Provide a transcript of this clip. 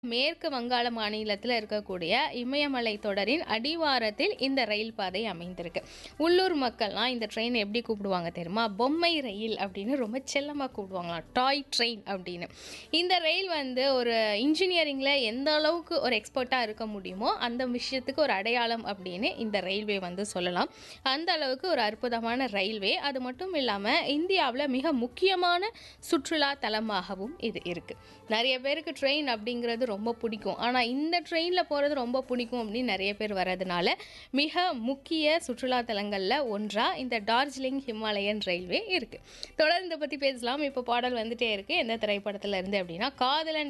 மேற்கு வங்காள மாநிலத்தில் இருக்கக்கூடிய இமயமலை தொடரின் அடிவாரத்தில் இந்த ரயில் பாதை அமைந்திருக்கு உள்ளூர் மக்கள்லாம் இந்த ட்ரெயின் எப்படி கூப்பிடுவாங்க தெரியுமா பொம்மை ரயில் அப்படின்னு ரொம்ப செல்லமாக கூப்பிடுவாங்களாம் டாய் ட்ரெயின் அப்படின்னு இந்த ரயில் வந்து ஒரு இன்ஜினியரிங்கில் எந்த அளவுக்கு ஒரு எக்ஸ்பர்ட்டாக இருக்க முடியுமோ அந்த விஷயத்துக்கு ஒரு அடையாளம் அப்படின்னு இந்த ரயில்வே வந்து சொல்லலாம் அந்த அளவுக்கு ஒரு அற்புதமான ரயில்வே அது மட்டும் இல்லாமல் இந்தியாவில் மிக முக்கியமான சுற்றுலா தலமாகவும் இது இருக்குது நிறைய பேருக்கு ட்ரெயின் அப்படிங்கிறது ரொம்ப பிடிக்கும் ஆனால் இந்த ட்ரெயினில் போகிறது ரொம்ப பிடிக்கும் அப்படின்னு நிறைய பேர் வர்றதுனால மிக முக்கிய சுற்றுலா தலங்களில் ஒன்றாக இந்த டார்ஜிலிங் ஹிமாலயன் ரயில்வே இருக்குது தொடர்ந்து இதை பற்றி பேசலாம் இப்போ பாடல் வந்துட்டே இருக்குது எந்த திரைப்படத்துல இருந்து அப்படின்னா காதலன்